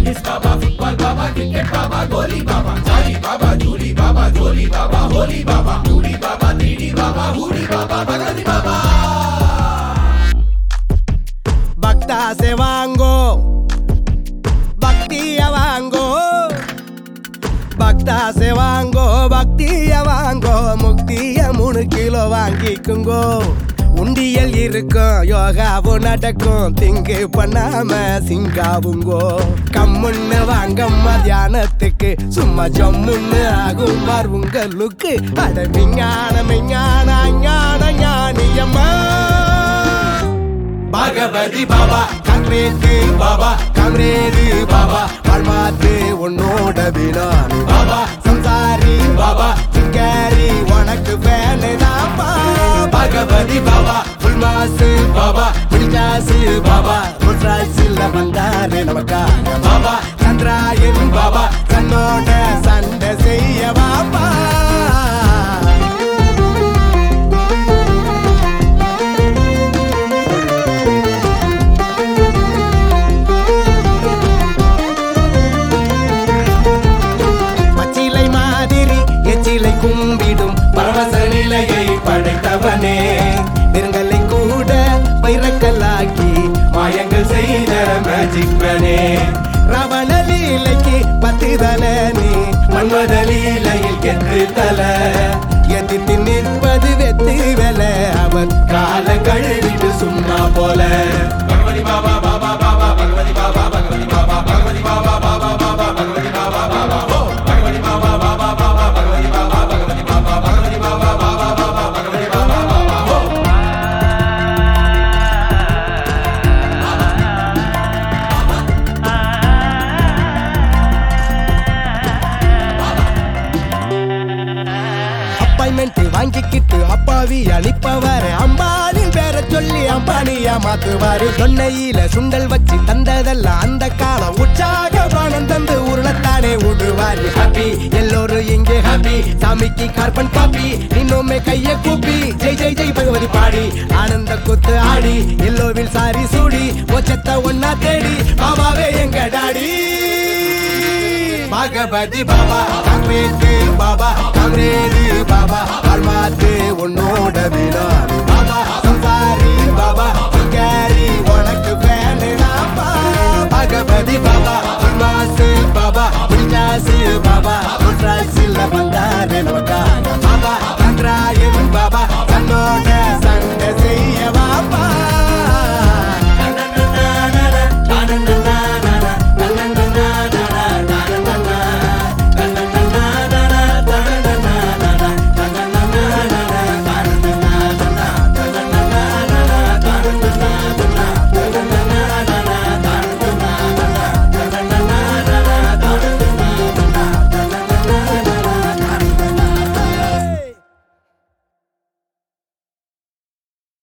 tennis Baba football Baba cricket Baba Kohli Baba jolly Baba Julie Baba ஜோலி Baba Holi Baba two D Baba three D Baba hoodie Baba Bhagavathi Baba பக்தா से வாங்கோ பக்திய வாங்கோ பக்தா से வாங்கோ பக்திய வாங்கோ முக்திய மூணு கிலோ வாங்கிக்குங்கோ உண்டியல் இருக்கும் யோகாவும் நடக்கும் திங்கு பண்ணாம சிங்காவுங்கோ கம்முன்னு வாங்கம்மா தியானத்துக்கு சும்மா ஜம்முன்னு ஆகும் பார் உங்களுக்கு அட விஞ்ஞான விஞ்ஞான ஞான ஞானியம்மா பகவதி பாபா காங்கிரேட்டு பாபா காங்கிரேடு பாபா வாழ்மாத்து உன்னோட வினானி பாபா சம்சாரி பாபா சிங்காரி உனக்கு வேலை தாப்பா பகவதி பாபா ஃபுல் மாசு பாபா பிடிச்சாசு பாபா முட்ராசில் வந்தாரு நமக்காக பாபா சந்திராயன் பாபா தன்னோட சண்டை செய்ய பாப்பா பச்சிலை மாதிரி எச்சிலை கும்பிடும் பரவச நிலையை படைத்தவனே நெருங்கலை கூட பைரக்கல்லாக்கி மாயங்கள் செய்த மேஜிக் மேனே ரவண லீலைக்கு பத்து தல நீ மன்மத லீலையில் கெத்து தல எதிர்த்து நிற்பது வெத்து வெல அவர் கால கழுவிட்டு சும்மா போல பகவதி பாபா பாபா பாபா பகவதி பாபா பகவதி பாபா பகவதி பாபா பாபா பாபா பகவதி பாபா பாபா ஓ பகவதி பாபா பாபா பாபா பகவதி பாபா பகவதி பாபா பகவதி பாபா பாபா பாபா பகவதி பாபா பாபா ஓ அப்பாயின்மெண்ட் வாங்கிக்கிட்டு அப்பாவி அனுப்பவாரு அம்பானின் பேரை சொல்லி அம்பானியா மாத்துவாரு தொன்னையில சுண்டல் வச்சு தந்ததெல்லாம் அந்த காலம் உற்சாக பானம் தந்து உருளத்தானே விடுவாரு ஹாப்பி எல்லோரும் இங்கே ஹாப்பி சாமிக்கு கார்பன் காப்பி இன்னுமே கைய கூப்பி ஜெய் ஜெய் ஜெய் பகவதி பாடி ஆனந்த குத்து ஆடி எல்லோவில் சாரி சூடி மோச்சத்தை ஒன்னா தேடி பாபாவே எங்க daddy Bhagavathi Baba congrats Baba congrats Baba ஆழ்மாத்து உன்னோட வினாடி பாபா சம்சாரி பாபா சிங்காரி உனக்கு வேணுடாப்பா பகவதி பாபா உன்மாசு பாபா பிடிச்சாசு பாபா முட்ராசில் வந்தாரு நமக்காக